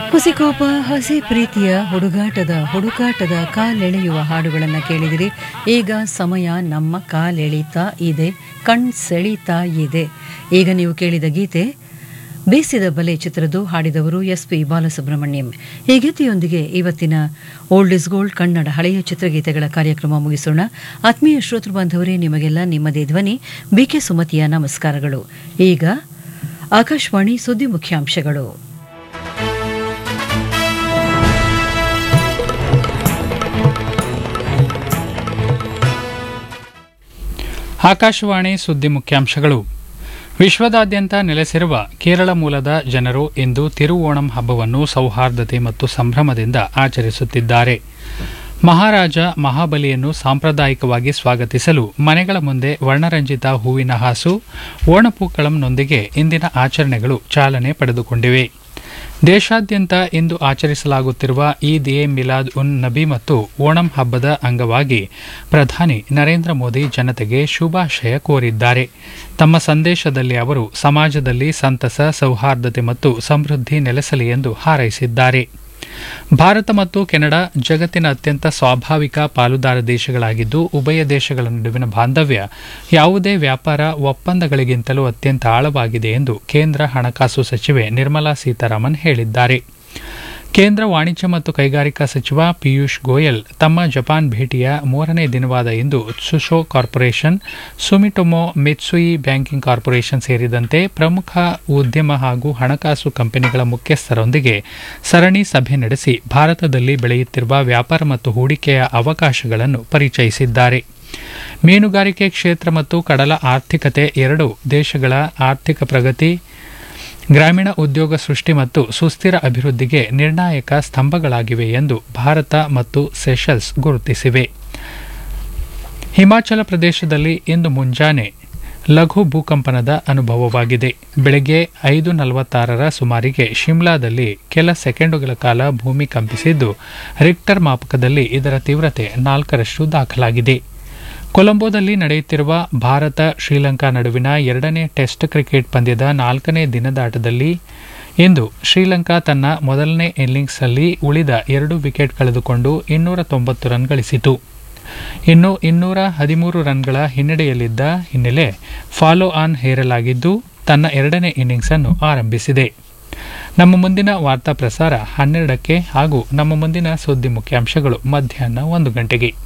ಹುಸಿಕೋಪ ಹಸಿ ಪ್ರೀತಿಯ ಹುಡುಗಾಟದ ಹುಡುಕಾಟದ ಕಾಲೆಳೆಯುವ ಹಾಡುಗಳನ್ನು ಕೇಳಿದಿರಿ ಈಗ ಸಮಯ ನಮ್ಮ ಕಾಲೆಳೀತಾ ಇದೆ ಕಣ್ ಸೆಳೀತಾ ಇದೆ ಈಗ ನೀವು ಕೇಳಿದ ಗೀತೆ ಬೇಸಿದ ಬಲೆ ಚಿತ್ರದ್ದು ಹಾಡಿದವರು ಎಸ್ ಪಿ ಬಾಲಸುಬ್ರಹ್ಮಣ್ಯಂ ಈ ಗೀತೆಯೊಂದಿಗೆ ಇವತ್ತಿನ ಓಲ್ಡ್ ಇಸ್ ಗೋಲ್ಡ್ ಕನ್ನಡ ಹಳೆಯ ಚಿತ್ರಗೀತೆಗಳ ಕಾರ್ಯಕ್ರಮ ಮುಗಿಸೋಣ ಆತ್ಮೀಯ ಶ್ರೋತೃ ಬಾಂಧವರೇ ನಿಮಗೆಲ್ಲ ನಿಮ್ಮದೇ ಧ್ವನಿ ಬಿಕೆ ಸುಮತಿಯ ನಮಸ್ಕಾರಗಳು ಈಗ ಆಕಾಶವಾಣಿ ಸುದ್ದಿ ಮುಖ್ಯಾಂಶಗಳು ಆಕಾಶವಾಣಿ ಸುದ್ದಿ ಮುಖ್ಯಾಂಶಗಳು ವಿಶ್ವದಾದ್ಯಂತ ನೆಲೆಸಿರುವ ಕೇರಳ ಮೂಲದ ಜನರು ಇಂದು ತಿರುವೋಣಂ ಹಬ್ಬವನ್ನು ಸೌಹಾರ್ದತೆ ಮತ್ತು ಸಂಭ್ರಮದಿಂದ ಆಚರಿಸುತ್ತಿದ್ದಾರೆ ಮಹಾರಾಜ ಮಹಾಬಲಿಯನ್ನು ಸಾಂಪ್ರದಾಯಿಕವಾಗಿ ಸ್ವಾಗತಿಸಲು ಮನೆಗಳ ಮುಂದೆ ವರ್ಣರಂಜಿತ ಹೂವಿನ ಹಾಸು ಓಣಪೂಕಳಂನೊಂದಿಗೆ ಇಂದಿನ ಆಚರಣೆಗಳು ಚಾಲನೆ ಪಡೆದುಕೊಂಡಿವೆ ದೇಶಾದ್ಯಂತ ಇಂದು ಆಚರಿಸಲಾಗುತ್ತಿರುವ ಈದ್ ಎ ಮಿಲಾದ್ ಉನ್ ನಬಿ ಮತ್ತು ಓಣಂ ಹಬ್ಬದ ಅಂಗವಾಗಿ ಪ್ರಧಾನಿ ನರೇಂದ್ರ ಮೋದಿ ಜನತೆಗೆ ಶುಭಾಶಯ ಕೋರಿದ್ದಾರೆ ತಮ್ಮ ಸಂದೇಶದಲ್ಲಿ ಅವರು ಸಮಾಜದಲ್ಲಿ ಸಂತಸ ಸೌಹಾರ್ದತೆ ಮತ್ತು ಸಮೃದ್ಧಿ ನೆಲೆಸಲಿ ಎಂದು ಹಾರೈಸಿದ್ದಾರೆ ಭಾರತ ಮತ್ತು ಕೆನಡಾ ಜಗತ್ತಿನ ಅತ್ಯಂತ ಸ್ವಾಭಾವಿಕ ಪಾಲುದಾರ ದೇಶಗಳಾಗಿದ್ದು ಉಭಯ ದೇಶಗಳ ನಡುವಿನ ಬಾಂಧವ್ಯ ಯಾವುದೇ ವ್ಯಾಪಾರ ಒಪ್ಪಂದಗಳಿಗಿಂತಲೂ ಅತ್ಯಂತ ಆಳವಾಗಿದೆ ಎಂದು ಕೇಂದ್ರ ಹಣಕಾಸು ಸಚಿವೆ ನಿರ್ಮಲಾ ಸೀತಾರಾಮನ್ ಹೇಳಿದ್ದಾರೆ ಕೇಂದ್ರ ವಾಣಿಜ್ಯ ಮತ್ತು ಕೈಗಾರಿಕಾ ಸಚಿವ ಪಿಯೂಷ್ ಗೋಯಲ್ ತಮ್ಮ ಜಪಾನ್ ಭೇಟಿಯ ಮೂರನೇ ದಿನವಾದ ಇಂದು ಸುಶೋ corporation Sumitomo Mitsui banking corporation ಸೇರಿದಂತೆ ಪ್ರಮುಖ ಉದ್ಯಮ ಹಾಗೂ ಹಣಕಾಸು ಕಂಪನಿಗಳ ಮುಖ್ಯಸ್ಥರೊಂದಿಗೆ ಸರಣಿ ಸಭೆ ನಡೆಸಿ ಭಾರತದಲ್ಲಿ ಬೆಳೆಯುತ್ತಿರುವ ವ್ಯಾಪಾರ ಮತ್ತು ಹೂಡಿಕೆಯ ಅವಕಾಶಗಳನ್ನು ಪರಿಚಯಿಸಿದ್ದಾರೆ ಮೀನುಗಾರಿಕೆ ಕ್ಷೇತ್ರ ಮತ್ತು ಕಡಲ ಆರ್ಥಿಕತೆ ಎರಡು ದೇಶಗಳ ಆರ್ಥಿಕ ಪ್ರಗತಿ ಗ್ರಾಮೀಣ ಉದ್ಯೋಗ ಸೃಷ್ಟಿ ಮತ್ತು ಸುಸ್ಥಿರ ಅಭಿವೃದ್ಧಿಗೆ ನಿರ್ಣಾಯಕ ಸ್ತಂಭಗಳಾಗಿವೆ ಎಂದು ಭಾರತ ಮತ್ತು ಸೆಷಲ್ಸ್ ಗುರುತಿಸಿವೆ ಹಿಮಾಚಲ ಪ್ರದೇಶದಲ್ಲಿ ಇಂದು ಮುಂಜಾನೆ ಲಘು ಭೂಕಂಪನದ ಅನುಭವವಾಗಿದೆ ಬೆಳಗ್ಗೆ ಐದು ನಲವತ್ತಾರರ ಸುಮಾರಿಗೆ ಶಿಮ್ಲಾದಲ್ಲಿ ಕೆಲ ಸೆಕೆಂಡುಗಳ ಕಾಲ ಭೂಮಿ ಕಂಪಿಸಿದ್ದು ರಿಕ್ಟರ್ ಮಾಪಕದಲ್ಲಿ ಇದರ ತೀವ್ರತೆ ನಾಲ್ಕರಷ್ಟು ದಾಖಲಾಗಿದೆ ಕೊಲಂಬೋದಲ್ಲಿ ನಡೆಯುತ್ತಿರುವ ಭಾರತ ಶ್ರೀಲಂಕಾ ನಡುವಿನ ಎರಡನೇ ಟೆಸ್ಟ್ ಕ್ರಿಕೆಟ್ ಪಂದ್ಯದ ನಾಲ್ಕನೇ ದಿನದಾಟದಲ್ಲಿ ಇಂದು ಶ್ರೀಲಂಕಾ ತನ್ನ ಮೊದಲನೇ ಇನ್ನಿಂಗ್ಸ್ನಲ್ಲಿ ಉಳಿದ ಎರಡು ವಿಕೆಟ್ ಕಳೆದುಕೊಂಡು ಇನ್ನೂರ ತೊಂಬತ್ತು ರನ್ ಗಳಿಸಿತು ಇನ್ನು ಇನ್ನೂರ ಹದಿಮೂರು ರನ್ಗಳ ಹಿನ್ನಡೆಯಲ್ಲಿದ್ದ ಹಿನ್ನೆಲೆ ಫಾಲೋ ಆನ್ ಹೇರಲಾಗಿದ್ದು ತನ್ನ ಎರಡನೇ ಇನ್ನಿಂಗ್ಸ್ ಅನ್ನು ಆರಂಭಿಸಿದೆ ನಮ್ಮ ಮುಂದಿನ ವಾರ್ತಾ ಪ್ರಸಾರ ಹನ್ನೆರಡಕ್ಕೆ ಹಾಗೂ ನಮ್ಮ ಮುಂದಿನ ಸುದ್ದಿ ಮುಖ್ಯಾಂಶಗಳು ಮಧ್ಯಾಹ್ನ ಒಂದು ಗಂಟೆಗೆ